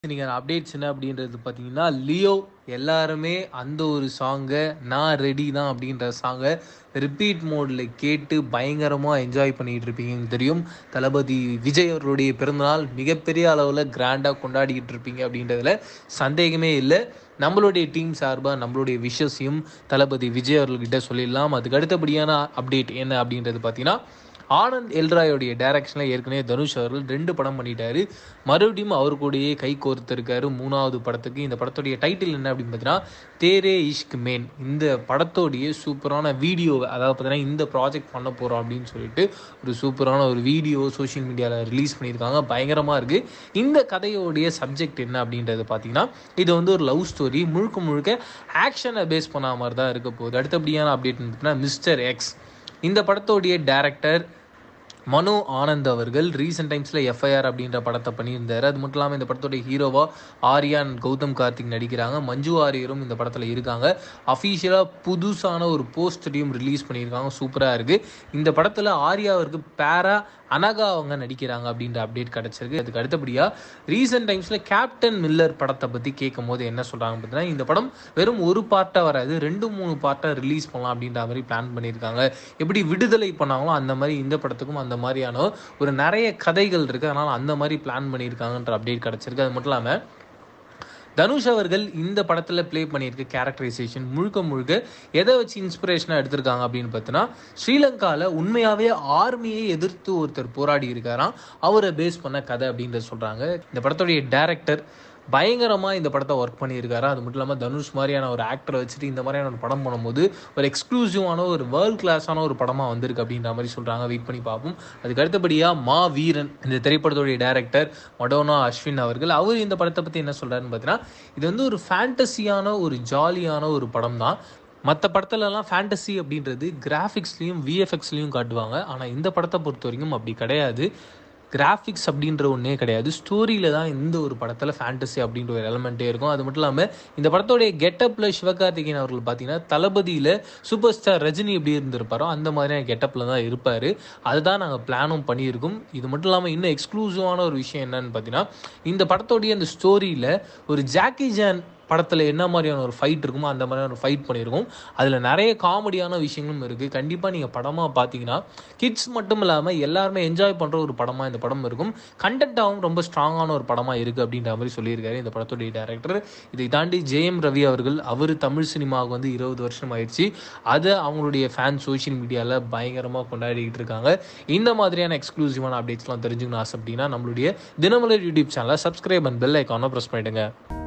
நீங்கள் அப்டேட்ஸ் என்ன அப்படின்றது பார்த்தீங்கன்னா லியோ எல்லாருமே அந்த ஒரு சாங்கை நான் ரெடி தான் அப்படின்ற சாங்கை ரிப்பீட் மோடில் கேட்டு பயங்கரமாக என்ஜாய் பண்ணிகிட்டு இருப்பீங்கன்னு தெரியும் தளபதி விஜய் அவர்களுடைய பிறந்தநாள் மிகப்பெரிய அளவில் கிராண்டாக கொண்டாடிக்கிட்டு இருப்பீங்க அப்படின்றதுல சந்தேகமே இல்லை நம்மளுடைய டீம் சார்பாக நம்மளுடைய விஷஸையும் தளபதி விஜய் அவர்கள்கிட்ட சொல்லிடலாம் அதுக்கு அடுத்தபடியான அப்டேட் என்ன அப்படின்றது பார்த்தீங்கன்னா ஆனந்த் எல்ராயோடைய டைரக்ஷனில் ஏற்கனவே தனுஷ் அவர்கள் ரெண்டு படம் பண்ணிட்டாரு மறுபடியும் அவர் கூடயே கை கோர்த்திருக்காரு மூணாவது படத்துக்கு இந்த படத்துடைய டைட்டில் என்ன அப்படின்னு பார்த்தீங்கன்னா தேரே இஷ்க் மேன் இந்த படத்தோடைய சூப்பரான வீடியோ அதாவது பார்த்தீங்கன்னா இந்த ப்ராஜெக்ட் பண்ண போகிறோம் அப்படின்னு சொல்லிட்டு ஒரு சூப்பரான ஒரு வீடியோ சோஷியல் மீடியாவில் ரிலீஸ் பண்ணியிருக்காங்க பயங்கரமாக இருக்குது இந்த கதையோடைய சப்ஜெக்ட் என்ன அப்படின்றது பார்த்தீங்கன்னா இது வந்து ஒரு லவ் ஸ்டோரி முழுக்க முழுக்க ஆக்ஷனை பேஸ் பண்ண மாதிரி தான் இருக்க போகுது அடுத்தபடியான அப்டேட் பார்த்தீங்கன்னா மிஸ்டர் எக்ஸ் இந்த படத்தோடைய டேரக்டர் மனோ ஆனந்த் அவர்கள் ரீசெண்ட் டைம்ஸில் எஃப்ஐஆர் அப்படின்ற படத்தை பண்ணியிருந்தார் அது மட்டும் இல்லாமல் இந்த படத்தோடைய ஹீரோவா ஆர்யான் கௌதம் கார்த்திக் நடிக்கிறாங்க மஞ்சு ஆரியரும் இந்த படத்தில் இருக்காங்க அஃபீஷியலாக புதுசான ஒரு போஸ்டரையும் ரிலீஸ் பண்ணியிருக்காங்க சூப்பராக இருக்குது இந்த படத்தில் ஆர்யாவிற்கு பேரா அனகா அவங்க நடிக்கிறாங்க அப்படின்ற அப்டேட் கிடச்சிருக்கு அதுக்கு அடுத்தபடியாக ரீசெண்ட் டைம்ஸில் கேப்டன் மில்லர் படத்தை பற்றி கேட்கும் போது என்ன சொல்கிறாங்க பார்த்தீங்கன்னா இந்த படம் வெறும் ஒரு பார்ட்டாக வராது ரெண்டு மூணு பார்ட்டாக ரிலீஸ் பண்ணலாம் அப்படின்ற மாதிரி பிளான் பண்ணியிருக்காங்க எப்படி விடுதலை பண்ணாங்களோ அந்த மாதிரி இந்த படத்துக்கும் அந்த மாதிரியான ஒரு நிறைய கதைகள் இருக்குது அதனால் அந்த மாதிரி பிளான் பண்ணியிருக்காங்கன்ற அப்டேட் கிடச்சிருக்கு அது மட்டும் இல்லாமல் தனுஷ் அவர்கள் இந்த படத்தில் ப்ளே பண்ணியிருக்க கேரக்டரைசேஷன் முழுக்க முழுக்க எதை வச்சு இன்ஸ்பிரேஷனாக எடுத்திருக்காங்க அப்படின்னு பார்த்தோன்னா ஸ்ரீலங்காவில் உண்மையாகவே ஆர்மியை எதிர்த்து ஒருத்தர் போராடி இருக்காராம் அவரை பேஸ் பண்ண கதை அப்படின்றத சொல்கிறாங்க இந்த படத்துடைய டேரக்டர் பயங்கரமாக இந்த படத்தை ஒர்க் பண்ணியிருக்காரு அது மட்டும் இல்லாமல் தனுஷ் மாதிரியான ஒரு ஆக்டரை வச்சுட்டு இந்த மாதிரியான ஒரு படம் பண்ணும்போது ஒரு எக்ஸ்க்ளூசிவான ஒரு வேர்ல்ட் கிளாஸான ஒரு படமாக வந்திருக்கு அப்படின்ற மாதிரி சொல்கிறாங்க வெயிட் பண்ணி பார்ப்போம் அதுக்கு அடுத்தபடியாக மா வீரன் இந்த திரைப்படத்துடைய டேரக்டர் மடோனா அஸ்வின் அவர்கள் அவர் இந்த படத்தை பற்றி என்ன சொல்கிறாருன்னு பார்த்தீங்கன்னா இது வந்து ஒரு ஃபேண்டசியான ஒரு ஜாலியான ஒரு படம் தான் மற்ற படத்துலலாம் ஃபேண்டசி அப்படின்றது கிராஃபிக்ஸ்லேயும் விஎஃப்எக்ஸ்லேயும் காட்டுவாங்க ஆனால் இந்த படத்தை பொறுத்த வரைக்கும் அப்படி கிடையாது கிராஃபிக்ஸ் அப்படின்ற ஒன்றே கிடையாது ஸ்டோரியில் தான் இந்த ஒரு படத்தில் ஃபேண்டசி அப்படின்ற ஒரு எலமெண்ட்டே இருக்கும் அது மட்டும் இல்லாமல் இந்த படத்தோடைய கெட்டப்பில் சிவகார்த்திகேயன் அவர்கள் பார்த்தீங்கன்னா தளபதியில் சூப்பர் ஸ்டார் ரஜினி எப்படி இருந்திருப்பாரோ அந்த மாதிரியான கெட்டப்பில் தான் இருப்பார் அதுதான் நாங்கள் பிளானும் பண்ணியிருக்கோம் இது மட்டும் இல்லாமல் இன்னும் எக்ஸ்க்ளூசிவான ஒரு விஷயம் என்னன்னு பார்த்தீங்கன்னா இந்த படத்தோடைய அந்த ஸ்டோரியில் ஒரு ஜாக்கி ஜான் படத்தில் என்ன மாதிரியான ஒரு ஃபைட் இருக்குமோ அந்த மாதிரியான ஒரு ஃபைட் பண்ணியிருக்கோம் அதில் நிறைய காமெடியான விஷயங்களும் இருக்குது கண்டிப்பாக நீங்கள் படமாக பார்த்தீங்கன்னா கிட்ஸ் மட்டும் இல்லாமல் எல்லாருமே என்ஜாய் பண்ணுற ஒரு படமாக இந்த படம் இருக்கும் கண்டென்ட்டாகவும் ரொம்ப ஸ்ட்ராங்கான ஒரு படமாக இருக்குது அப்படின்ற மாதிரி சொல்லியிருக்காரு இந்த படத்துடைய டேரக்டர் இதை தாண்டி ஜெயம் ரவி அவர்கள் அவர் தமிழ் சினிமாவுக்கு வந்து இருபது வருஷம் ஆயிடுச்சு அதை அவங்களுடைய ஃபேன் சோஷியல் மீடியாவில் பயங்கரமாக கொண்டாடிக்கிட்டு இருக்காங்க இந்த மாதிரியான எக்ஸ்க்ளூசிவான அப்டேட்ஸ்லாம் தெரிஞ்சுக்கணும் ஆசை அப்படின்னா நம்மளுடைய தினமலர் யூடியூப் சேனலை சப்ஸ்கிரைப் அண்ட் பெல் ஐக்கானை ப்ரெஸ் பண்ணிடுங்க